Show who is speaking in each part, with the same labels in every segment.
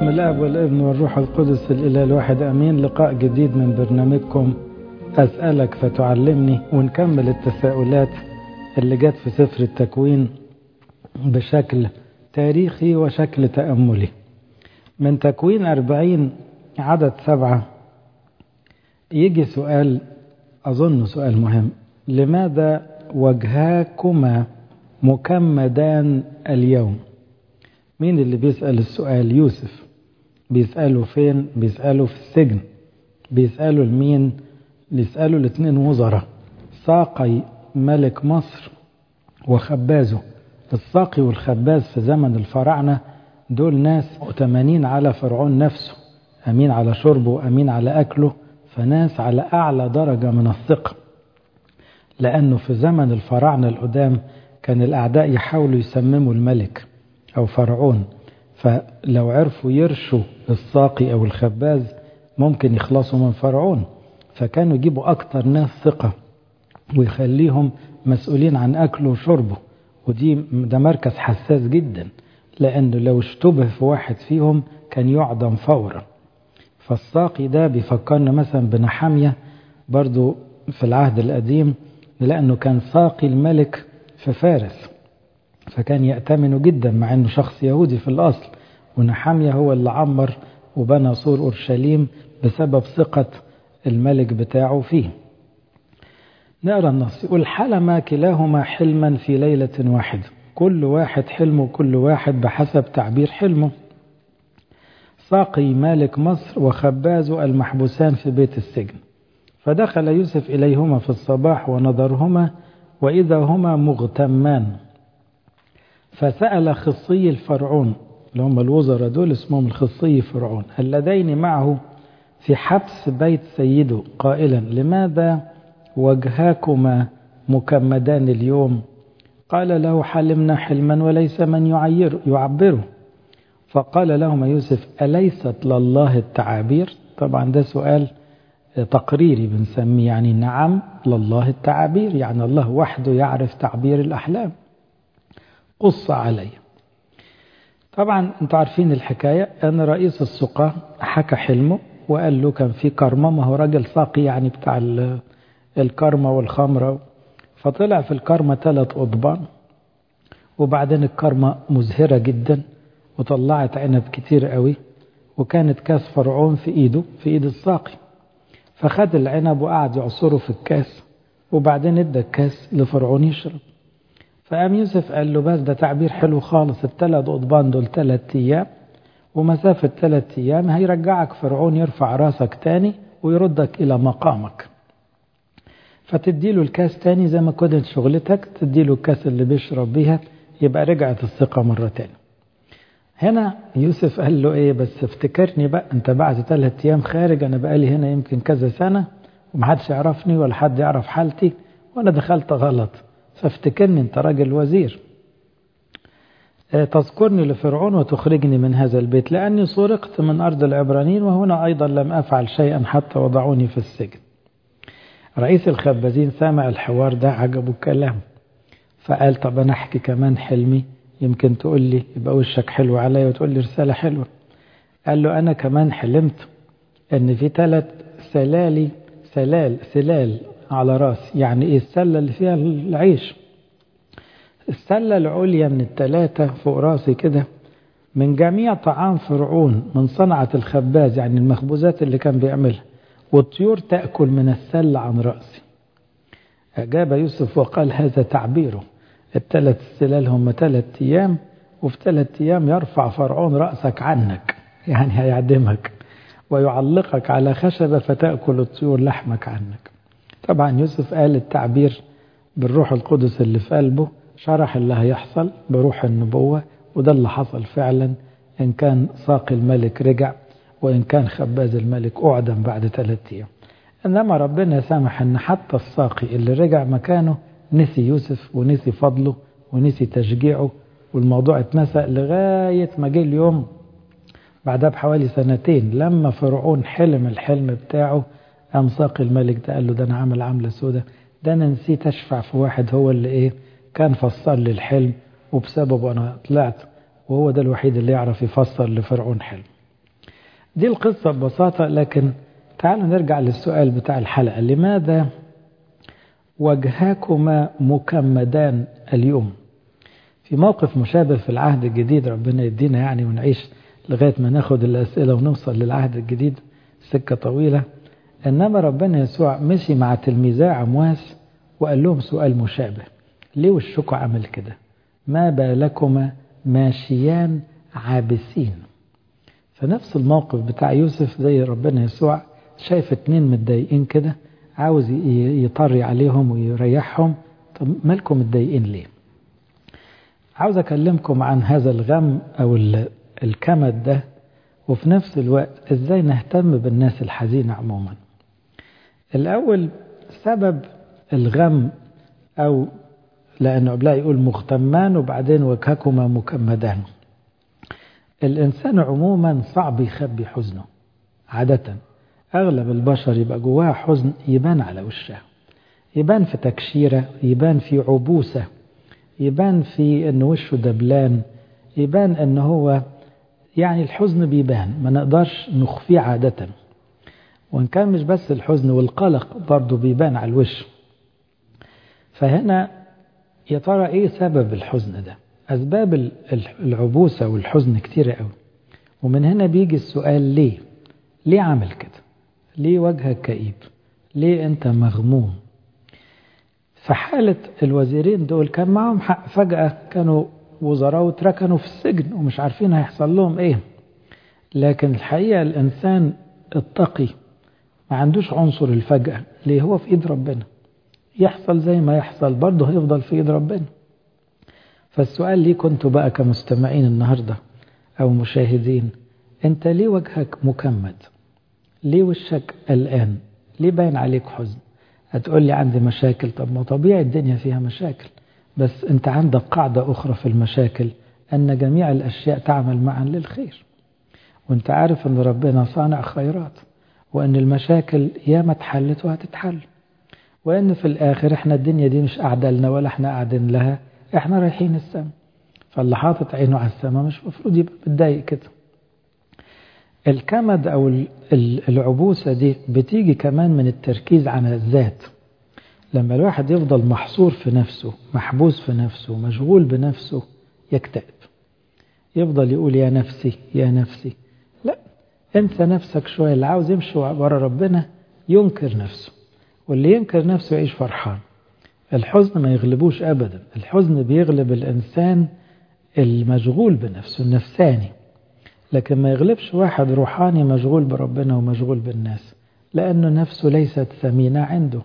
Speaker 1: باسم الاب والابن والروح القدس الاله الواحد امين لقاء جديد من برنامجكم اسالك فتعلمني ونكمل التساؤلات اللي جت في سفر التكوين بشكل تاريخي وشكل تاملي من تكوين أربعين عدد سبعة يجي سؤال أظن سؤال مهم لماذا وجهاكما مكمدان اليوم مين اللي بيسأل السؤال يوسف بيسأله فين بيسأله في السجن بيسأله لمين بيسأله الاثنين وزراء ساقي ملك مصر وخبازه الساقي والخباز في زمن الفراعنة دول ناس مؤتمنين على فرعون نفسه أمين على شربه وأمين على أكله فناس على أعلى درجة من الثقة لأنه في زمن الفراعنة القدام كان الأعداء يحاولوا يسمموا الملك أو فرعون فلو عرفوا يرشوا الساقي أو الخباز ممكن يخلصوا من فرعون فكانوا يجيبوا أكتر ناس ثقة ويخليهم مسؤولين عن أكله وشربه ودي ده مركز حساس جدا لأنه لو اشتبه في واحد فيهم كان يعدم فورا فالساقي ده بيفكرنا مثلا بنحامية برضو في العهد القديم لأنه كان ساقي الملك في فارس فكان يأتمنه جدا مع أنه شخص يهودي في الأصل ونحامية هو اللي عمر وبنى سور أورشليم بسبب ثقة الملك بتاعه فيه نقرا النص يقول حلم كلاهما حلما في ليلة واحدة كل واحد حلمه كل واحد بحسب تعبير حلمه ساقي مالك مصر وخباز المحبوسان في بيت السجن فدخل يوسف إليهما في الصباح ونظرهما وإذا هما مغتمان فسأل خصي الفرعون اللي هم الوزراء دول اسمهم الخصي فرعون اللذين معه في حبس بيت سيده قائلا لماذا وجهاكما مكمدان اليوم قال له حلمنا حلما وليس من يعير يعبره فقال لهما يوسف أليست لله التعابير طبعا ده سؤال تقريري بنسميه يعني نعم لله التعابير يعني الله وحده يعرف تعبير الأحلام قص علي طبعا انتوا عارفين الحكاية أن رئيس السقاة حكى حلمه وقال له كان في كرمة ما هو راجل ساقي يعني بتاع الكرمة والخمرة فطلع في الكرمة ثلاث قضبان وبعدين الكرمة مزهرة جدا وطلعت عنب كتير قوي وكانت كاس فرعون في ايده في ايد الساقي فخد العنب وقعد يعصره في الكاس وبعدين ادى الكاس لفرعون يشرب فقام يوسف قال له بس ده تعبير حلو خالص الثلاث قضبان دول ثلاث ايام ومسافة ثلاث ايام هيرجعك فرعون يرفع راسك تاني ويردك الى مقامك فتديله الكاس تاني زي ما كنت شغلتك تديله الكاس اللي بيشرب بيها يبقى رجعت الثقة مرة تاني هنا يوسف قال له ايه بس افتكرني بقى انت بعد ثلاث ايام خارج انا بقالي هنا يمكن كذا سنة ومحدش يعرفني ولا حد يعرف حالتي وانا دخلت غلط فافتكرني انت راجل وزير اه تذكرني لفرعون وتخرجني من هذا البيت لاني سرقت من ارض العبرانيين وهنا ايضا لم افعل شيئا حتى وضعوني في السجن رئيس الخبازين سمع الحوار ده عجبه الكلام فقال طب انا احكي كمان حلمي يمكن تقول لي يبقى وشك حلو عليا وتقول لي رسالة حلوة قال له أنا كمان حلمت إن في ثلاث سلالي سلال سلال على راسي يعني إيه السلة اللي فيها العيش السلة العليا من الثلاثة فوق راسي كده من جميع طعام فرعون من صنعة الخباز يعني المخبوزات اللي كان بيعملها والطيور تأكل من السلة عن رأسي أجاب يوسف وقال هذا تعبيره الثلاث سلال هم ثلاث أيام وفي ثلاث أيام يرفع فرعون رأسك عنك يعني هيعدمك ويعلقك على خشبة فتأكل الطيور لحمك عنك طبعا يوسف قال التعبير بالروح القدس اللي في قلبه شرح اللي هيحصل بروح النبوة وده اللي حصل فعلا إن كان ساقي الملك رجع وإن كان خباز الملك أعدم بعد ثلاث أيام إنما ربنا سامح أن حتى الساقي اللي رجع مكانه نسي يوسف ونسي فضله ونسي تشجيعه والموضوع اتنسى لغاية ما جه اليوم بعدها بحوالي سنتين لما فرعون حلم الحلم بتاعه قام ساقي الملك ده قال له ده انا عامل عاملة سودة ده انا نسيت اشفع في واحد هو اللي ايه كان فسر لي الحلم وبسببه انا طلعت وهو ده الوحيد اللي يعرف يفسر لفرعون حلم دي القصة ببساطة لكن تعالوا نرجع للسؤال بتاع الحلقة لماذا وجهاكما مكمدان اليوم في موقف مشابه في العهد الجديد ربنا يدينا يعني ونعيش لغاية ما ناخد الأسئلة ونوصل للعهد الجديد سكة طويلة إنما ربنا يسوع مشي مع تلميذي عمواس وقال لهم سؤال مشابه ليه وشكوا عمل كده ما بالكما ماشيان عابسين فنفس الموقف بتاع يوسف زي ربنا يسوع شايف اتنين متضايقين كده عاوز يطري عليهم ويريحهم طب مالكم متضايقين ليه عاوز اكلمكم عن هذا الغم او الكمد ده وفي نفس الوقت ازاي نهتم بالناس الحزينة عموما الاول سبب الغم او لانه قبلها يقول مختمان وبعدين وجهكما مكمدان الانسان عموما صعب يخبي حزنه عادة اغلب البشر يبقى جواه حزن يبان على وشها يبان في تكشيرة يبان في عبوسة يبان في ان وشه دبلان يبان ان هو يعني الحزن بيبان ما نقدرش نخفيه عادة وان كان مش بس الحزن والقلق برضه بيبان على الوش فهنا يا ترى ايه سبب الحزن ده اسباب العبوسة والحزن كتيرة قوي ومن هنا بيجي السؤال ليه ليه عمل كده ليه وجهك كئيب ليه انت مغموم في حالة الوزيرين دول كان معهم حق فجأة كانوا وزراء واتركنوا في السجن ومش عارفين هيحصل لهم ايه لكن الحقيقة الإنسان التقي ما عندوش عنصر الفجأة ليه هو في إيد ربنا يحصل زي ما يحصل برضه هيفضل في إيد ربنا فالسؤال ليه كنتوا بقى كمستمعين النهاردة أو مشاهدين أنت ليه وجهك مكمد ليه وشك قلقان ليه باين عليك حزن هتقول لي عندي مشاكل طب ما طبيعي الدنيا فيها مشاكل بس انت عندك قاعدة أخرى في المشاكل أن جميع الأشياء تعمل معا للخير وانت عارف أن ربنا صانع خيرات وأن المشاكل ياما اتحلت وهتتحل وأن في الآخر احنا الدنيا دي مش قاعدة لنا ولا احنا قاعدين لها احنا رايحين السماء فاللي حاطط عينه على السماء مش مفروض يبقى متضايق كده الكمد أو العبوسة دي بتيجي كمان من التركيز على الذات لما الواحد يفضل محصور في نفسه محبوس في نفسه مشغول بنفسه يكتئب يفضل يقول يا نفسي يا نفسي لا انسى نفسك شوية اللي عاوز يمشي ورا ربنا ينكر نفسه واللي ينكر نفسه يعيش فرحان الحزن ما يغلبوش أبدا الحزن بيغلب الإنسان المشغول بنفسه النفساني لكن ما يغلبش واحد روحاني مشغول بربنا ومشغول بالناس لأنه نفسه ليست ثمينة عنده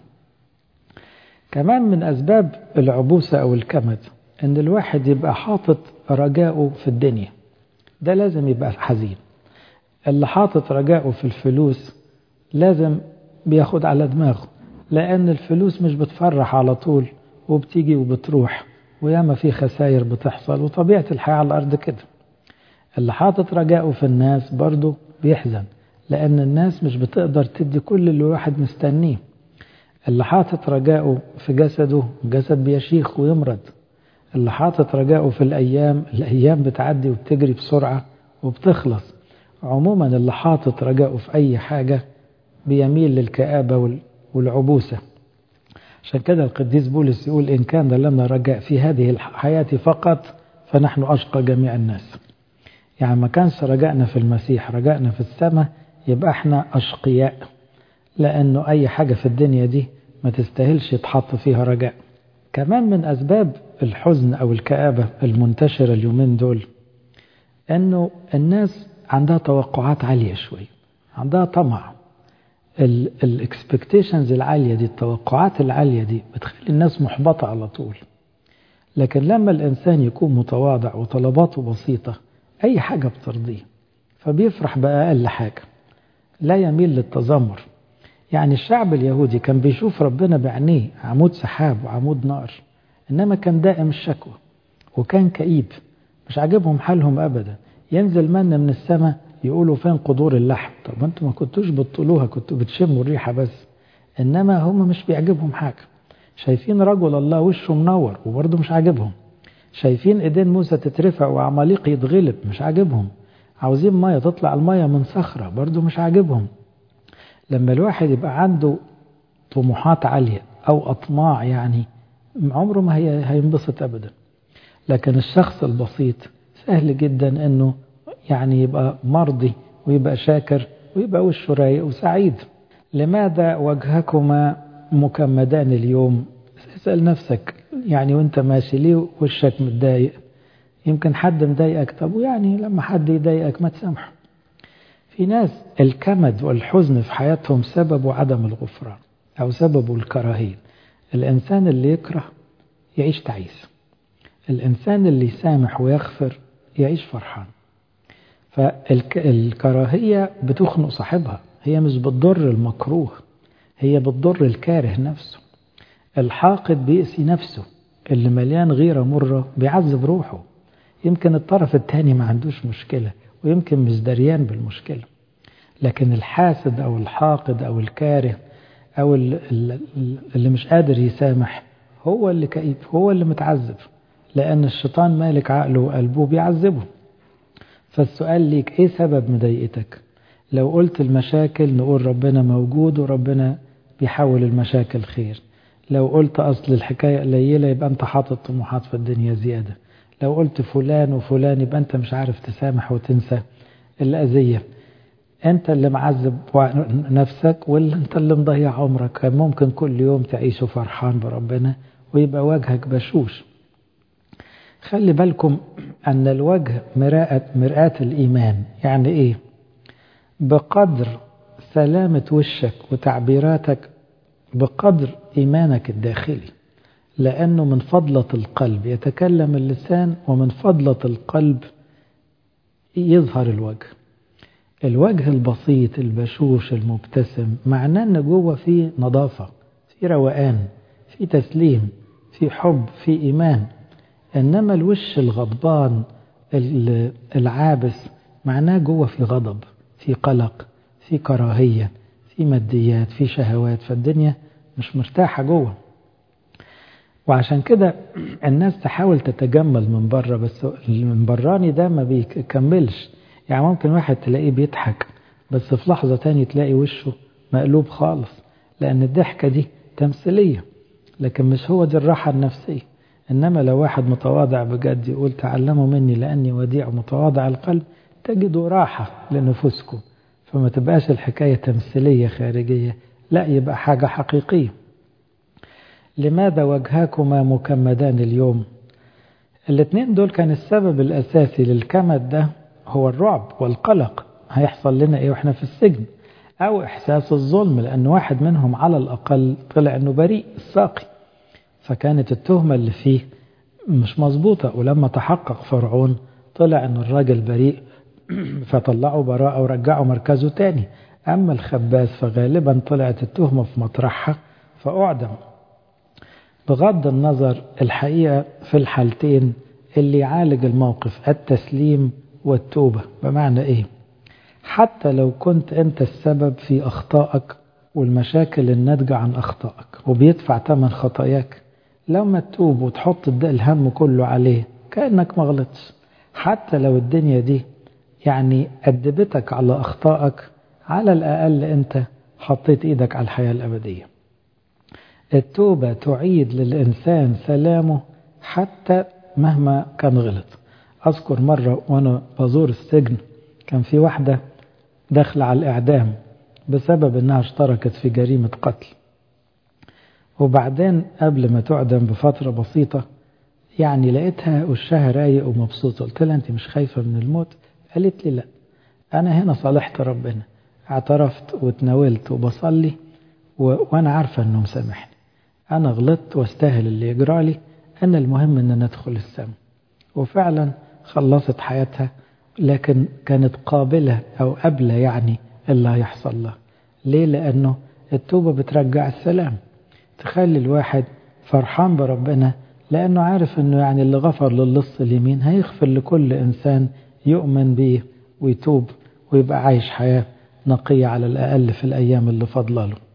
Speaker 1: كمان من أسباب العبوسة أو الكمد أن الواحد يبقى حاطط رجاءه في الدنيا ده لازم يبقى حزين اللي حاطط رجاءه في الفلوس لازم بياخد على دماغه لأن الفلوس مش بتفرح على طول وبتيجي وبتروح وياما في خسائر بتحصل وطبيعة الحياة على الأرض كده اللي حاطط رجاءه في الناس برضه بيحزن لأن الناس مش بتقدر تدي كل اللي الواحد مستنيه اللي حاطط رجاءه في جسده جسد بيشيخ ويمرض اللي حاطط رجاءه في الأيام الأيام بتعدي وبتجري بسرعة وبتخلص عموما اللي حاطط رجاءه في أي حاجة بيميل للكآبة والعبوسة عشان كده القديس بولس يقول إن كان لنا رجاء في هذه الحياة فقط فنحن أشقى جميع الناس يعني ما كانش رجائنا في المسيح رجائنا في السماء يبقى احنا أشقياء لأنه أي حاجة في الدنيا دي ما تستاهلش يتحط فيها رجاء كمان من أسباب الحزن أو الكآبة المنتشرة اليومين دول أنه الناس عندها توقعات عالية شوي عندها طمع الاكسبكتيشنز العالية دي التوقعات العالية دي بتخلي الناس محبطة على طول لكن لما الإنسان يكون متواضع وطلباته بسيطة أي حاجة بترضيه فبيفرح بأقل حاجة لا يميل للتذمر يعني الشعب اليهودي كان بيشوف ربنا بعينيه عمود سحاب وعمود نار إنما كان دائم الشكوى وكان كئيب مش عاجبهم حالهم أبدا ينزل من من السماء يقولوا فين قدور اللحم طب انتوا ما كنتوش بتطولوها كنتوا بتشموا الريحة بس إنما هم مش بيعجبهم حاجة شايفين رجل الله وشه منور وبرضه مش عاجبهم شايفين ايدين موسى تترفع وعماليق يتغلب مش عاجبهم عاوزين مية تطلع المية من صخرة برضو مش عاجبهم لما الواحد يبقى عنده طموحات عالية أو أطماع يعني عمره ما هي هينبسط أبدا لكن الشخص البسيط سهل جدا أنه يعني يبقى مرضي ويبقى شاكر ويبقى وشه رايق وسعيد لماذا وجهكما مكمدان اليوم اسأل نفسك يعني وانت ماشي ليه وشك متضايق يمكن حد مضايقك طب ويعني لما حد يضايقك ما تسامحه في ناس الكمد والحزن في حياتهم سببه عدم الغفران أو سببه الكراهية الإنسان اللي يكره يعيش تعيس الإنسان اللي يسامح ويغفر يعيش فرحان فالكراهية بتخنق صاحبها هي مش بتضر المكروه هي بتضر الكاره نفسه الحاقد بيأسي نفسه اللي مليان غيرة مرة بيعذب روحه يمكن الطرف الثاني ما عندوش مشكلة ويمكن مش دريان بالمشكلة لكن الحاسد أو الحاقد أو الكاره أو اللي مش قادر يسامح هو اللي كئيب هو اللي متعذب لأن الشيطان مالك عقله وقلبه بيعذبه فالسؤال ليك إيه سبب مضايقتك لو قلت المشاكل نقول ربنا موجود وربنا بيحول المشاكل خير لو قلت أصل الحكاية قليلة يبقى أنت حاطط طموحات في الدنيا زيادة لو قلت فلان وفلان يبقى أنت مش عارف تسامح وتنسى الأذية أنت اللي معذب نفسك ولا أنت اللي مضيع عمرك ممكن كل يوم تعيشه فرحان بربنا ويبقى وجهك بشوش خلي بالكم أن الوجه مرآة, مرآة الإيمان يعني إيه بقدر سلامة وشك وتعبيراتك بقدر إيمانك الداخلي لأنه من فضلة القلب يتكلم اللسان ومن فضلة القلب يظهر الوجه الوجه البسيط البشوش المبتسم معناه أن جوه فيه نظافة في روقان في تسليم في حب في إيمان إنما الوش الغضبان العابس معناه جوه في غضب في قلق في كراهية في ماديات في شهوات فالدنيا مش مرتاحة جوه وعشان كده الناس تحاول تتجمل من بره بس من براني ده ما بيكملش يعني ممكن واحد تلاقيه بيضحك بس في لحظة تاني تلاقي وشه مقلوب خالص لأن الضحكة دي تمثيلية لكن مش هو دي الراحة النفسية إنما لو واحد متواضع بجد يقول تعلموا مني لأني وديع متواضع القلب تجدوا راحة لنفوسكم فما تبقاش الحكاية تمثيلية خارجية لا يبقى حاجة حقيقية لماذا وجهاكما مكمدان اليوم الاثنين دول كان السبب الأساسي للكمد ده هو الرعب والقلق هيحصل لنا ايه واحنا في السجن او احساس الظلم لان واحد منهم على الاقل طلع انه بريء الساقي فكانت التهمة اللي فيه مش مظبوطة ولما تحقق فرعون طلع ان الراجل بريء فطلعوا براءة ورجعوا مركزه تاني اما الخباز فغالبا طلعت التهمة في مطرحها فاعدم بغض النظر الحقيقة في الحالتين اللي يعالج الموقف التسليم والتوبة بمعنى ايه حتى لو كنت انت السبب في اخطائك والمشاكل الناتجة عن اخطائك وبيدفع ثمن خطاياك لما تتوب وتحط الهم كله عليه كأنك ما غلطش حتى لو الدنيا دي يعني أدبتك على أخطائك على الأقل أنت حطيت إيدك على الحياة الأبدية التوبة تعيد للإنسان سلامه حتى مهما كان غلط أذكر مرة وأنا بزور السجن كان في واحدة داخلة على الإعدام بسبب أنها اشتركت في جريمة قتل وبعدين قبل ما تعدم بفترة بسيطة يعني لقيتها وشها رايق ومبسوطة قلت لها أنت مش خايفة من الموت قالت لي لا أنا هنا صالحت ربنا اعترفت وتناولت وبصلي و... وأنا عارفة أنه مسامحني أنا غلطت واستاهل اللي يجرى لي أنا المهم أن ندخل السماء وفعلا خلصت حياتها لكن كانت قابلة أو قابلة يعني اللي هيحصل لها ليه لأنه التوبة بترجع السلام تخلي الواحد فرحان بربنا لأنه عارف أنه يعني اللي غفر للص اليمين هيغفر لكل إنسان يؤمن به ويتوب ويبقى عايش حياة نقية على الأقل في الأيام اللي فضل له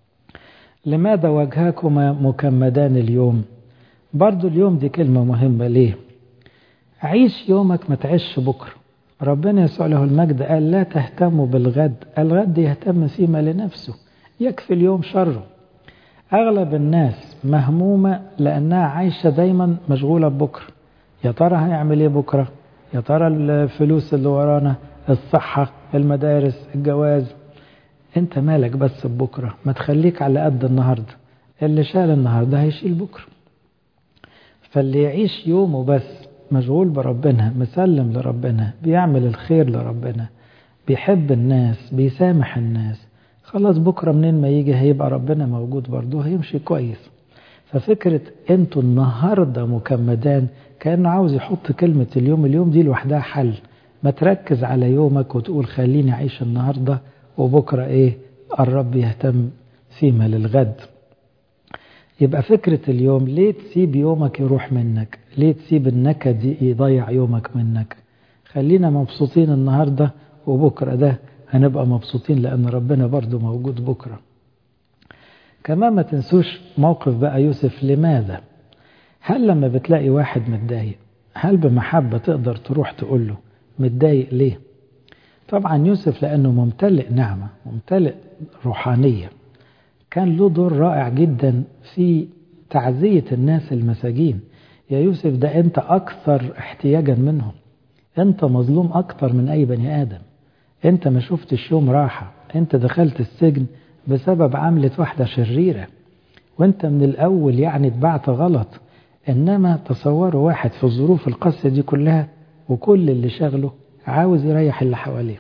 Speaker 1: لماذا وجهاكما مكمدان اليوم برضو اليوم دي كلمة مهمة ليه عيش يومك ما تعيش بكرة ربنا يسوع له المجد قال لا تهتموا بالغد الغد يهتم فيما لنفسه يكفي اليوم شره أغلب الناس مهمومة لأنها عايشة دايما مشغولة ببكرة يا ترى هيعمل ايه بكرة يا ترى الفلوس اللي ورانا الصحة المدارس الجواز انت مالك بس ببكرة ما تخليك على قد النهاردة اللي شال النهاردة هيشيل بكرة فاللي يعيش يومه بس مشغول بربنا مسلم لربنا بيعمل الخير لربنا بيحب الناس بيسامح الناس خلاص بكرة منين ما يجي هيبقى ربنا موجود برضه هيمشي كويس ففكرة انتوا النهاردة مكمدان كأنه عاوز يحط كلمة اليوم اليوم دي لوحدها حل ما تركز على يومك وتقول خليني أعيش النهاردة وبكرة إيه الرب يهتم فيما للغد يبقى فكرة اليوم ليه تسيب يومك يروح منك ليه تسيب النكد يضيع يومك منك خلينا مبسوطين النهاردة وبكرة ده هنبقى مبسوطين لأن ربنا برضو موجود بكرة كمان ما تنسوش موقف بقى يوسف لماذا هل لما بتلاقي واحد متضايق هل بمحبة تقدر تروح تقول له متضايق ليه طبعا يوسف لأنه ممتلئ نعمة ممتلئ روحانية كان له دور رائع جدا في تعزية الناس المساجين يا يوسف ده أنت أكثر احتياجا منهم أنت مظلوم أكثر من أي بني آدم أنت ما شفتش يوم راحة أنت دخلت السجن بسبب عملة واحدة شريرة وأنت من الأول يعني اتبعت غلط إنما تصوروا واحد في الظروف القاسية دي كلها وكل اللي شغله عاوز يريح اللي حواليه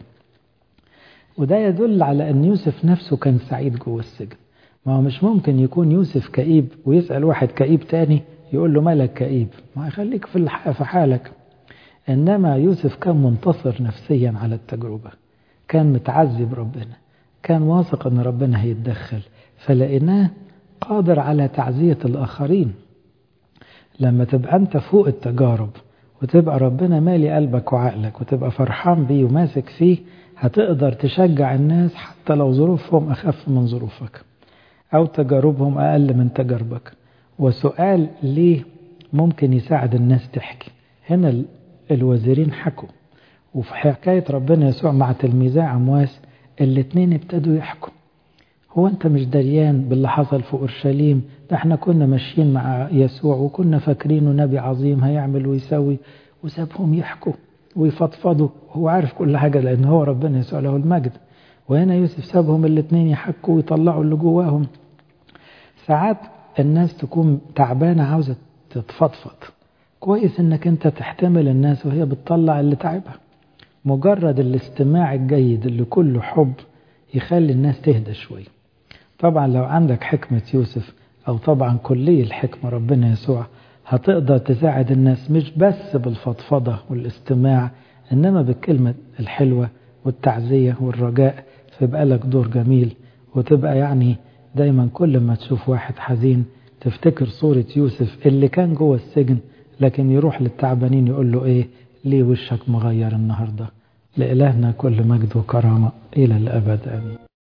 Speaker 1: وده يدل على أن يوسف نفسه كان سعيد جوه السجن ما هو مش ممكن يكون يوسف كئيب ويسأل واحد كئيب تاني يقول له مالك كئيب ما يخليك في في حالك إنما يوسف كان منتصر نفسيا على التجربة كان متعزي بربنا كان واثق أن ربنا هيتدخل فلقيناه قادر على تعزية الآخرين لما تبقى أنت فوق التجارب وتبقى ربنا مالي قلبك وعقلك وتبقى فرحان بيه وماسك فيه هتقدر تشجع الناس حتى لو ظروفهم أخف من ظروفك أو تجاربهم أقل من تجاربك وسؤال ليه ممكن يساعد الناس تحكي هنا الوزيرين حكوا وفي حكاية ربنا يسوع مع تلميذي عمواس الاتنين ابتدوا يحكوا هو انت مش دريان باللي حصل في اورشليم ده احنا كنا ماشيين مع يسوع وكنا فاكرينه نبي عظيم هيعمل ويسوي وسابهم يحكوا ويفضفضوا هو عارف كل حاجه لان هو ربنا يسوع له المجد وهنا يوسف سابهم الاثنين يحكوا ويطلعوا اللي جواهم ساعات الناس تكون تعبانه عاوزه تتفضفض كويس انك انت تحتمل الناس وهي بتطلع اللي تعبها مجرد الاستماع الجيد اللي كله حب يخلي الناس تهدى شويه طبعا لو عندك حكمة يوسف أو طبعا كلي الحكمة ربنا يسوع هتقدر تساعد الناس مش بس بالفضفضة والاستماع إنما بالكلمة الحلوة والتعزية والرجاء فيبقى لك دور جميل وتبقى يعني دايما كل ما تشوف واحد حزين تفتكر صورة يوسف اللي كان جوه السجن لكن يروح للتعبانين يقول له ايه ليه وشك مغير النهاردة لإلهنا كل مجد وكرامة إلى الأبد آمين